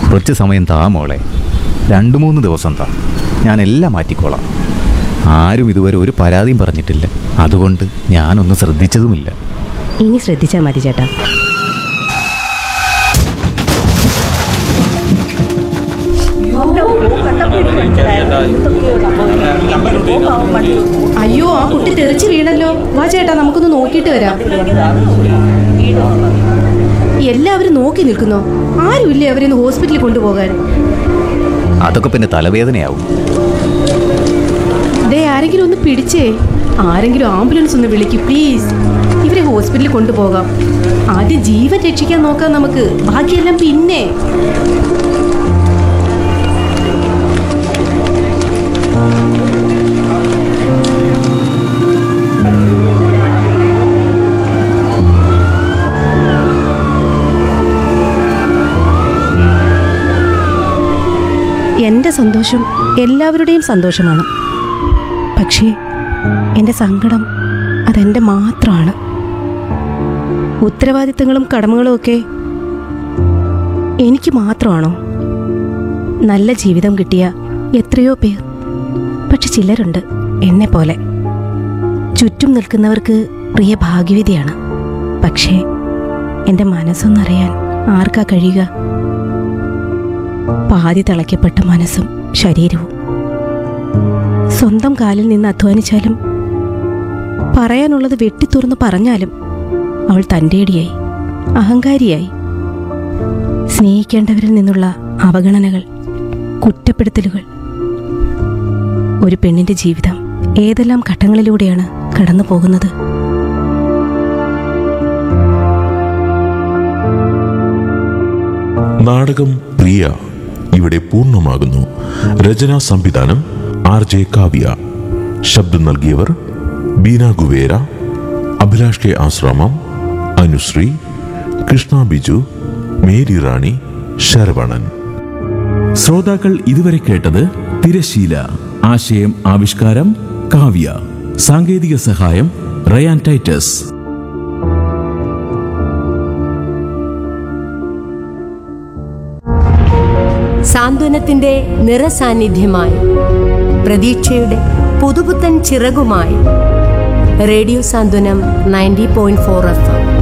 കുറച്ച് സമയം താ മോളെ രണ്ട് മൂന്ന് ദിവസം താ ഞാൻ എല്ലാം മാറ്റിക്കോളാം ആരും ഇതുവരെ ഒരു പരാതിയും പറഞ്ഞിട്ടില്ല അതുകൊണ്ട് ഞാനൊന്നും ശ്രദ്ധിച്ചതുമില്ല ഇനി ശ്രദ്ധിച്ചാൽ മതി ചേട്ടാ അയ്യോ ആ കുട്ടി തെറിച്ച് വീണല്ലോ വാ ചേട്ടാ നമുക്കൊന്ന് നോക്കിയിട്ട് വരാം എല്ലാവരും നോക്കി നിൽക്കുന്നോ ആരുമില്ലേ അവരെന്ന് ഹോസ്പിറ്റലിൽ കൊണ്ടുപോകാൻ അതൊക്കെ പിന്നെ തലവേദനയാവും ദേ ആരെങ്കിലും ഒന്ന് പിടിച്ചേ ആരെങ്കിലും ആംബുലൻസ് ഒന്ന് വിളിക്കും പ്ലീസ് ഇവരെ ഹോസ്പിറ്റലിൽ കൊണ്ടുപോകാം ആദ്യം ജീവൻ രക്ഷിക്കാൻ നോക്കാം നമുക്ക് ബാക്കിയെല്ലാം പിന്നെ എൻ്റെ സന്തോഷം എല്ലാവരുടെയും സന്തോഷമാണ് പക്ഷേ എൻ്റെ സങ്കടം അതെൻ്റെ മാത്രമാണ് ഉത്തരവാദിത്തങ്ങളും കടമകളും ഒക്കെ എനിക്ക് മാത്രമാണോ നല്ല ജീവിതം കിട്ടിയ എത്രയോ പേർ പക്ഷെ ചിലരുണ്ട് എന്നെ പോലെ ചുറ്റും നിൽക്കുന്നവർക്ക് പ്രിയ ഭാഗ്യവിധിയാണ് പക്ഷേ എൻ്റെ മനസ്സൊന്നറിയാൻ ആർക്കാ കഴിയുക പാതി തിളയ്ക്കപ്പെട്ട മനസ്സും ശരീരവും സ്വന്തം കാലിൽ നിന്ന് അധ്വാനിച്ചാലും പറയാനുള്ളത് വെട്ടിത്തുറന്ന് പറഞ്ഞാലും അവൾ തൻ്റെടിയായി അഹങ്കാരിയായി സ്നേഹിക്കേണ്ടവരിൽ നിന്നുള്ള അവഗണനകൾ കുറ്റപ്പെടുത്തലുകൾ ഒരു പെണ്ണിന്റെ ജീവിതം ഏതെല്ലാം ഘട്ടങ്ങളിലൂടെയാണ് കടന്നു പോകുന്നത് നാടകം പ്രിയ ഇവിടെ പൂർണ്ണമാകുന്നു രചനാ സംവിധാനം ആർ ജെ കാവ്യ ശബ്ദം നൽകിയവർ Beena Guevara Abhilash K Asramam Anusree Krishna Biju Mary Rani Saravanan ശ്രോതാക്കൾ ഇതുവരെ കേട്ടത് തിരശീല ആശയം ആവിഷ്കാരം കാവ്യ സാങ്കേതിക സഹായം റയാൻ ടൈറ്റസ് സാന്ത്വനത്തിന്റെ നിറസാന്നിധ്യമായി പ്രതീക്ഷയുടെ പുതുപുത്തൻ ചിറകുമായി radio Santhwanam ninety point four F M